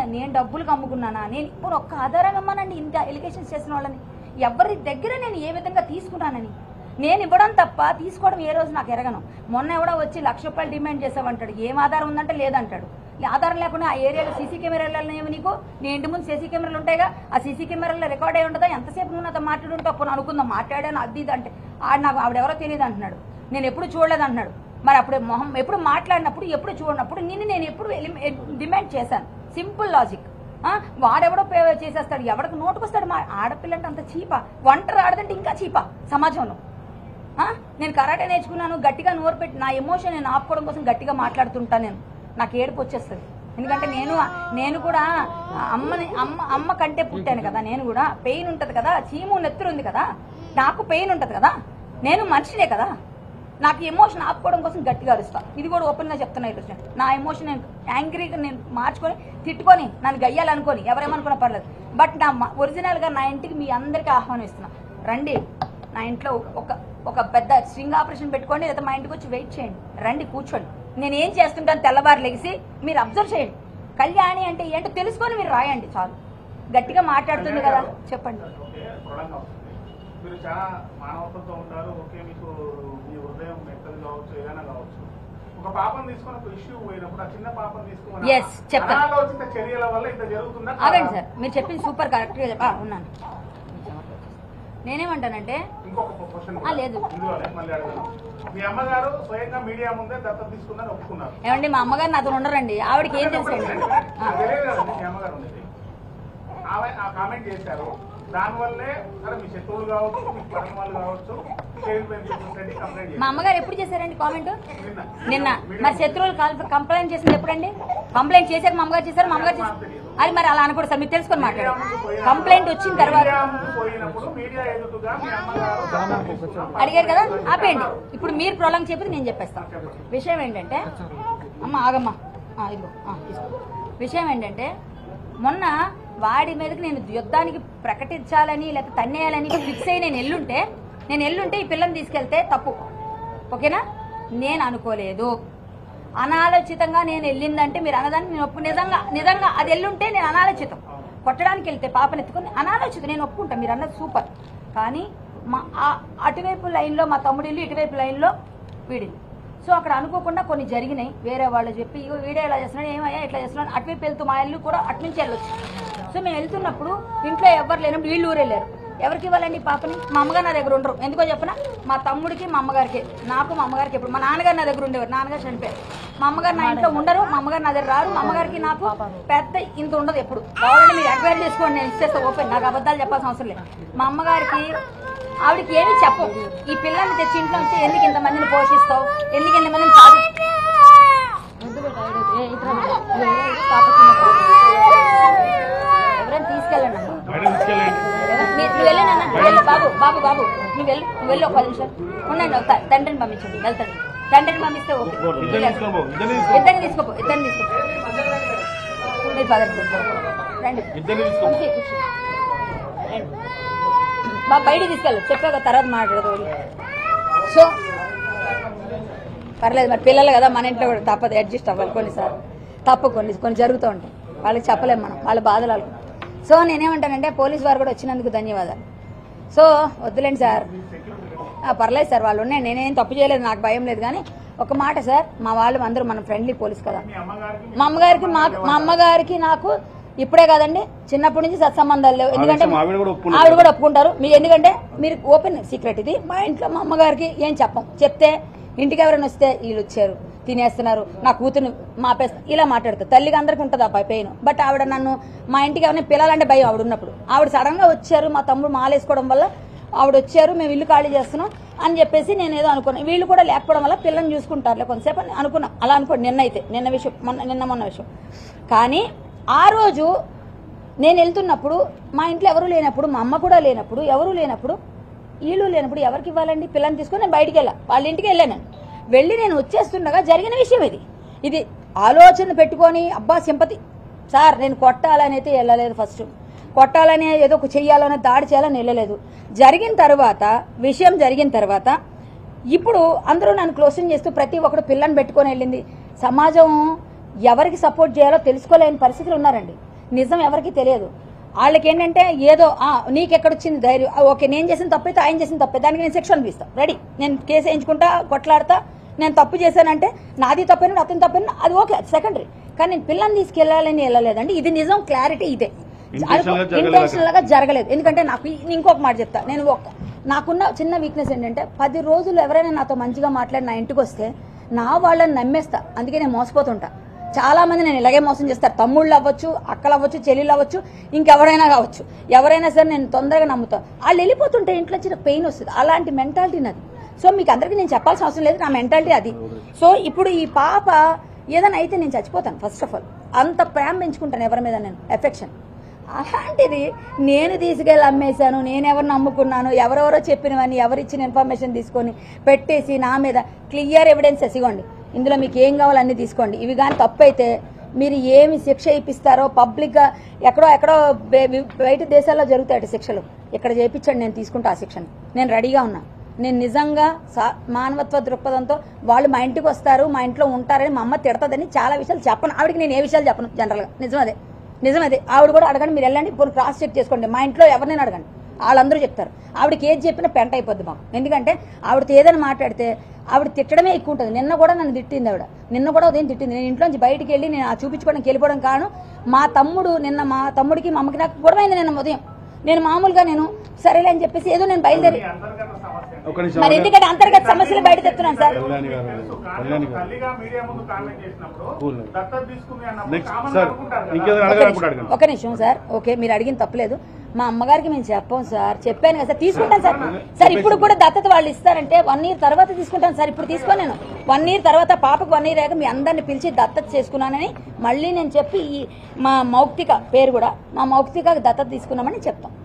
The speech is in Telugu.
నేను డబ్బులకు అమ్ముకున్నానా నేను ఇప్పుడు ఒక్క ఆధారం ఇమ్మనండి ఇంత ఎలిగేషన్స్ చేసిన వాళ్ళని ఎవరి దగ్గర నేను ఏ విధంగా తీసుకున్నానని నేను ఇవ్వడం తప్ప తీసుకోవడం ఏ రోజు నాకు ఎరగను మొన్న ఎవడో వచ్చి లక్ష రూపాయలు డిమాండ్ చేసావంటాడు ఏం ఆధారం ఉందంటే లేదంటాడు లే- ఆధారం లేకుండా ఆ ఏరియాలో సీసీ కెమెరాలు ఏమి నీకు నీ ఇంటి ముందు సీసీ కెమెరాలు ఉంటాయిగా ఆ సీసీ కెమెరాలో రికార్డ్ అయి ఉంటుందా ఎంతసేపు నువ్వు నాతో మాట్లాడుంటావు పోనీ అనుకుందాం మాట్లాడాను అది ఇది అంటే ఆడు నాకు ఆవిడెవరో తెలియదు అంటున్నాడు నేను ఎప్పుడు చూడలేదు అంటున్నాడు మరి అప్పుడు మొహం ఎప్పుడు మాట్లాడినప్పుడు ఎప్పుడు చూడనప్పుడు నిన్ను నేను ఎప్పుడు ఎలి- డిమాండ్ చేశాను సింపుల్ లాజిక్ ఆ, వాడెవడో పే చేసేస్తాడు ఎవడికి నోటుకొస్తాడు మా ఆడపిల్ల అంటే అంత చీపా వంట రాడదంటే ఇంకా చీపా సమాజంలో ఆ, నేను కరాటే నేర్చుకున్నాను గట్టిగా నోరు పెట్టి నా ఎమోషన్ నేను ఆపుకోవడం కోసం గట్టిగా మాట్లాడుతుంటాను నేను నాకు ఏడుపు వచ్చేస్తుంది ఎందుకంటే నేను నేను కూడా అమ్మని అమ్మ అమ్మ కంటే పుట్టాను కదా నేను కూడా పెయిన్ ఉంటుంది కదా చీము నెత్తురు ఉంది కదా నాకు పెయిన్ ఉంటుంది కదా నేను మనిషినే కదా నాకు ఎమోషన్ ఆపుకోవడం కోసం గట్టిగా అరుస్తా ఇది కూడా ఓపెన్గా చెప్తున్నా ఈరోజు నేను. నా ఎమోషన్ నేను యాంగ్రీగా నేను మార్చుకొని తిట్టుకొని నన్ను గయ్యాలనుకొని ఎవరేమనుకున్నా పర్లేదు బట్ నా మ- ఒరిజినల్గా నా ఇంటికి మీ అందరికీ ఆహ్వానిస్తున్నా రండి నా ఇంట్లో ఒక ఒక పెద్ద స్ట్రింగ్ ఆపరేషన్ పెట్టుకోండి లేదా మా ఇంటికి వచ్చి వెయిట్ చేయండి రండి కూర్చోండి నేను ఏం చేస్తుంటాను తెల్లవారు లెగిసి మీరు అబ్జర్వ్ చేయండి కళ్యాణి అంటే ఏంటో తెలుసుకొని మీరు రాయండి చాలు గట్టిగా మాట్లాడుతుంది కదా చెప్పండి ఓకే ప్రొడక్ట్ అవుతుంది మీరు చాలా మానవత్వంతో ఉంటారు ఓకే మీకు మీ హృదయం మెత్తది కావచ్చు ఏదైనా కావచ్చు ఒక పాపను తీసుకొని ఒక ఇష్యూ పోయినప్పుడు ఆ చిన్న పాపను తీసుకొని Yes, చెప్తా. అనాలోచిత చర్యల వల్ల ఇంత జరుగుతుందా ఆగండి సార్ మీరు చెప్పింది సూపర్ కరెక్ట్గా చెప్పా ఉన్నాను నేనేమంటానంటే ఇంకొక క్వశ్చన్ ఆ, లేదు. ఇందులోనే మళ్ళీ అడగను మీ అమ్మగారు స్వయంగా మీడియా ముందే దత్తత తీసుకుందని ఒప్పుకున్నారు ఏమండి మా అమ్మగారు నాతో ఉండరండి ఆవిడకి ఏం తెలుసండి ఆ. నాకు తెలియదు కదండి మీ అమ్మగారు ఉండేది ఆమె ఆ కామెంట్ చేశారు దానివల్లే సరే మీ శత్రువులు కావచ్చు మీ పరం వాళ్ళు కావచ్చు చైల్డ్ వెల్ఫేర్ సొసైటీ కంప్లైంట్ మా చేశారు అమ్మగారు ఎప్పుడు చేశారండి కామెంట్ నిన్న నిన్న మరి శత్రువులు కాల్- కంప్లైంట్ చేసింది ఎప్పుడండి కంప్లైంట్ చేశాక మా అమ్మగారు చేశారు మా అమ్మగారు చేశారు అది మరి అలా అనకూడదు సార్ మీరు తెలుసుకొని మాట్లాడు కంప్లైంట్ వచ్చిన తర్వాత మీడియా ముందు పోయినప్పుడు మీడియా ఎదుగుతుగా మీ అమ్మగారు అడిగారు కదా ఆపేయండి ఇప్పుడు మీరు ప్రొలాంగ్ చెప్పింది నేను చెప్పేస్తాను విషయం ఏంటంటే అమ్మ ఆగమ్మా ఆ, ఇదిగో ఆ, తీసుకో విషయం ఏంటంటే మొన్న వాడి మీదకి నేను యుద్ధానికి ప్రకటించాలని లేకపోతే తన్నేయాలని ఫిక్స్ అయ్యి నేను ఎల్లుంటే నేను ఎల్లుంటే ఈ పిల్లని తీసుకెళ్తే తప్పు ఓకేనా నేను అనుకోలేదు అనాలోచితంగా నేను వెళ్ళిందంటే మీరు అన్నదాన్ని నేను ఒప్పు నిజంగా నిజంగా అది ఎల్లుంటే నేను అనాలోచితం కొట్టడానికి వెళ్తే పాపని ఎత్తుకొని అనాలోచితం నేను ఒప్పుకుంటాను మీరు అన్నది సూపర్ కానీ మా ఆ- అటువైపు లైన్లో మా తమ్ముడి ఇల్లు ఇటువైపు లైన్లో వీడిల్లు సో అక్కడ అనుకోకుండా కొన్ని జరిగినాయి వేరే వాళ్ళు చెప్పి ఇగో వీడే ఇలా చేస్తున్నాడు ఏమయ్యా ఇట్లా చేస్తున్నాడు అటువైపు వెళ్తూ మా ఇల్లు కూడా అటు నుంచి వెళ్ళొచ్చు సో మేము వెళ్తున్నప్పుడు ఇంట్లో ఎవరు లేనప్పుడు వీళ్ళు ఊరెళ్ళారు ఎవరికి ఇవ్వాలండి ఈ పాపని మా అమ్మగారు నా దగ్గర ఉండరు ఎందుకో చెప్పనా మా తమ్ముడికి మా అమ్మగారికి నాకు మా అమ్మగారికి ఎప్పుడు మా నాన్నగారు నా దగ్గర ఉండేవారు నాన్నగారు చనిపోయారు మా అమ్మగారు నా ఇంట్లో ఉండరు మా అమ్మగారు నా దగ్గర రారు మా అమ్మగారికి నాకు పెద్ద ఇంత ఉండదు ఎప్పుడు కావాలంటే మీరు ఎంక్వైరీ చేసుకోండి నేను ఇచ్చేస్తా ఓపెన్ నాకు అబద్ధాలు చెప్పాల్సిన అవసరం లేదు మా అమ్మగారికి ఆవిడకి ఏమీ చెప్పు ఈ పిల్లల్ని తెచ్చి ఇంట్లో ఉంచి ఎందుకు ఇంతమందిని పోషిస్తావు ఎందుకు ఇంతమందిని సాధి ఎవరైనా తీసుకెళ్ళండి అమ్మా. ఎవరు- నీ- నువ్వు వెళ్ళాను అన్న నువ్వు వెళ్ళు బాబు బాబు బాబు నువ్వు వెళ్ళు నువ్వు వెళ్ళి ఒక పది నిమిషాలు ఉండండి ఒక తండ్రిని పంపించండి వెళ్తాడు తండ్రిని పంపిస్తే ఓకే ఇద్దరిని తీసుకోపో ఇద్దరిని తీసుకోపో మీరు పదండి రండి కూర్చో, కూర్చో. రండి బాబు బయటికి తీసుకెళ్ళు చెప్పాక తర్వాత మాట్లాడదు సో పర్లేదు మరి పిల్లలు కదా మన ఇంట్లో కూడా తప్పదు అడ్జస్ట్ అవ్వాలి కొన్నిసార్లు తప్పు కొన్ని కొన్ని జరుగుతూ ఉంటాయి వాళ్ళకి చెప్పలేము మనం వాళ్ళ బాధలు వాళ్ళకు సో నేనేమంటానంటే పోలీస్ వారు కూడా వచ్చినందుకు ధన్యవాదాలు సో వద్దులేండి సార్ ఆ, పర్లేదు సార్ వాళ్ళు ఉన్నాయి నేనేం తప్పు చేయలేదు నాకు భయం లేదు కానీ ఒక మాట సార్ మా వాళ్ళు అందరూ మన ఫ్రెండ్లీ పోలీస్ కదా మీ అమ్మగారికి మా అమ్మగారికి మాకు మా అమ్మగారికి నాకు ఇప్పుడే కాదండి చిన్నప్పటి నుంచి సత్సంబంధాలు లేవు ఎందుకంటే ఆవిడ కూడా ఒప్పుకున్నారు. ఆవిడ కూడా ఒప్పుకుంటారు మీరు ఎందుకంటే మీరు ఓపెన్ సీక్రెట్ ఇది మా ఇంట్లో మా అమ్మగారికి ఏం చెప్పం చెప్తే ఇంటికి ఎవరైనా వస్తే వీళ్ళు వచ్చారు తినేస్తున్నారు నా కూతురు మాపేస్తా ఇలా మాట్లాడుతారు తల్లికి అందరికి ఉంటుంది ఆ పెయిన్ బట్ ఆవిడ నన్ను మా ఇంటికి ఎవరైనా పిల్లలంటే భయం ఆవిడ ఉన్నప్పుడు ఆవిడ సడన్ గా వచ్చారు మా తమ్ముడు మాలేసుకోవడం వల్ల ఆవిడ వచ్చారు మేము ఇల్లు ఖాళీ చేస్తున్నాం అని చెప్పేసి నేను ఏదో అనుకున్నాను వీళ్ళు కూడా లేకపోవడం వల్ల పిల్లల్ని చూసుకుంటారులే కొంతసేపు అని అనుకున్నాం అలా అనుకోండి నిన్న అయితే నిన్న విషయం మొన్న నిన్న మొన్న విషయం కానీ ఆ రోజు నేను వెళ్తున్నప్పుడు మా ఇంట్లో ఎవరు లేనప్పుడు మా అమ్మ కూడా లేనప్పుడు ఎవరు లేనప్పుడు వీళ్ళు లేనప్పుడు ఎవరికి ఇవ్వాలండి పిల్లల్ని తీసుకొని నేను బయటికి వెళ్ళా వాళ్ళ ఇంటికి వెళ్ళాను నేను వెళ్ళి నేను వచ్చేస్తుండగా జరిగిన విషయం ఇది ఇది ఆలోచన పెట్టుకొని అబ్బా సింపతి సార్ నేను కొట్టాలని అయితే వెళ్ళలేదు ఫస్ట్ కొట్టాలని ఏదో ఒక చెయ్యాలని దాడి చేయాలని వెళ్ళలేదు జరిగిన తర్వాత విషయం జరిగిన తర్వాత ఇప్పుడు అందరూ నన్ను క్లోజింగ్ చేస్తూ ప్రతి ఒక్కరు పిల్లని పెట్టుకొని వెళ్ళింది సమాజం ఎవరికి సపోర్ట్ చేయాలో తెలుసుకోలేని పరిస్థితులు ఉన్నారండి నిజం ఎవరికి తెలియదు వాళ్ళకి ఏంటంటే ఏదో ఆ, నీకు ఎక్కడొచ్చింది ధైర్యం ఆ, ఓకే నేను చేసిన తప్పైతే ఆయన చేసిన తప్పే దానికి నేను శిక్ష అనిపిస్తాను రెడీ నేను కేసు వేయించుకుంటా కొట్లాడతా నేను తప్పు చేశానంటే నాది తప్పైనా అతని తప్పైనా అది ఓకే అది సెకండరీ కానీ నేను పిల్లల్ని తీసుకెళ్లాలని వెళ్ళలేదండి ఇది నిజం క్లారిటీ ఇదే Intentional గా జరగలేదు. ఇంటెన్షనల్ గా జరగలేదు ఎందుకంటే నాకు ఈ- ఇంకొక మాట చెప్తా నేను ఒక నాకున్న చిన్న వీక్నెస్ ఏంటంటే పది రోజులు ఎవరైనా నాతో మంచిగా మాట్లాడి నా ఇంటికి వస్తే నా వాళ్ళని నమ్మేస్తా అందుకే నేను మోసపోతుంటా చాలా మంది నేను ఇలాగే మోసం చేస్తారు తమ్ముళ్ళు అవ్వచ్చు అక్కలు అవ్వచ్చు చెల్లెళ్ళు అవ్వచ్చు ఇంకెవరైనా కావచ్చు ఎవరైనా సరే నేను తొందరగా నమ్ముతా వాళ్ళు వెళ్ళిపోతుంటే ఇంట్లో చిన్న పెయిన్ వస్తుంది అలాంటి మెంటాలిటీ నాది సో మీకు అందరికీ నేను చెప్పాల్సిన అవసరం లేదు నా మెంటాలిటీ అది సో ఇప్పుడు ఈ పాప ఏదైనా అయితే నేను చచ్చిపోతాను ఫస్ట్ ఆఫ్ ఆల్ అంత ప్రేమ పెంచుకుంటాను ఎవరి మీద నేను ఎఫెక్షన్ అలాంటిది నేను తీసుకెళ్ళి అమ్మేశాను నేను ఎవరిని నమ్ముకున్నాను ఎవరెవరో చెప్పినవని ఎవరిచ్చిన ఇన్ఫర్మేషన్ తీసుకొని పెట్టేసి నా మీద క్లియర్ ఎవిడెన్సెస్ ఇవ్వండి ఇందులో మీకు ఏం కావాలో అన్నీ తీసుకోండి ఇవి కానీ తప్పు అయితే మీరు ఏమి శిక్ష ఇప్పిస్తారో పబ్లిక్గా ఎక్కడో ఎక్కడో బే- వి- బయట దేశాల్లో జరుగుతాయి శిక్షలు ఇక్కడ చేయించండి నేను తీసుకుంటా ఆ శిక్షను నేను రెడీగా ఉన్నా నేను నిజంగా సా మానవత్వ దృక్పథంతో వాళ్ళు మా ఇంటికి వస్తారు మా ఇంట్లో ఉంటారని మా అమ్మ తిడతదని చాలా విషయాలు చెప్పను ఆవిడకి నేను ఏ విషయాలు చెప్పను జనరల్గా నిజం అదే నిజం అదే ఆవిడ కూడా అడగండి మీరు వెళ్ళండి ఇప్పుడు క్రాస్ చెక్ చేసుకోండి మా ఇంట్లో ఎవరినైనా అడగండి వాళ్ళందరూ చెప్తారు ఆవిడకి ఏది చెప్పినా పెంట అయిపోద్ది మాకు ఎందుకంటే ఆవిడతో ఏదైనా మాట్లాడితే ఆవిడ తిట్టడమే ఎక్కువ ఉంటుంది నిన్న కూడా నన్ను తిట్టింది ఆవిడ నిన్న కూడా ఉదయం తిట్టింది నేను ఇంట్లోంచి బయటికి వెళ్ళి నేను ఆ చూపించుకోవడానికి వెళ్ళిపోవడం కాను మా తమ్ముడు నిన్న మా తమ్ముడికి మా అమ్మకి నాకు గొడవ అయింది నిన్న ఉదయం నేను మామూలుగా నేను సరేలే అని చెప్పేసి ఏదో నేను బయలుదేరి మీ అంతర్గత సమస్య ఒక నిమిషం మరి ఎందుకంటే అంతర్గత సమస్యలు బయట తెస్తున్నాను సార్ కళ్యాణి గారు తెలుసు కానీ కళ్యాణి ఒక గారు తల్లిగా మీడియా ముందు కామెంట్ చేసినప్పుడు Cool. దత్తత తీసుకుంది అన్నప్పుడు నెక్స్ట్ కామన్ సార్ అనుకుంటారు కదా. ఇంకేదైనా ఒక అడగాలనుకుంటే నిమిషం, అడగండి ఒక నిమిషం సార్ ఓకే మీరు అడిగిన తప్పలేదు మా అమ్మగారికి మేము చెప్పాం సార్ చెప్పాను కదా సార్ తీసుకుంటాను సార్ సార్ ఇప్పుడు కూడా దత్తత వాళ్ళు ఇస్తారంటే వన్ ఇయర్ తర్వాత తీసుకుంటాను సార్ ఇప్పుడు తీసుకోను నేను వన్ ఇయర్ తర్వాత పాపకు వన్ ఇయర్ అయ్యాక మీ అందరిని పిలిచి దత్తత చేసుకున్నానని మళ్ళీ నేను చెప్పి ఈ మా మౌక్తిక పేరు కూడా మా మౌక్తిక దత్తత తీసుకున్నామని చెప్తాం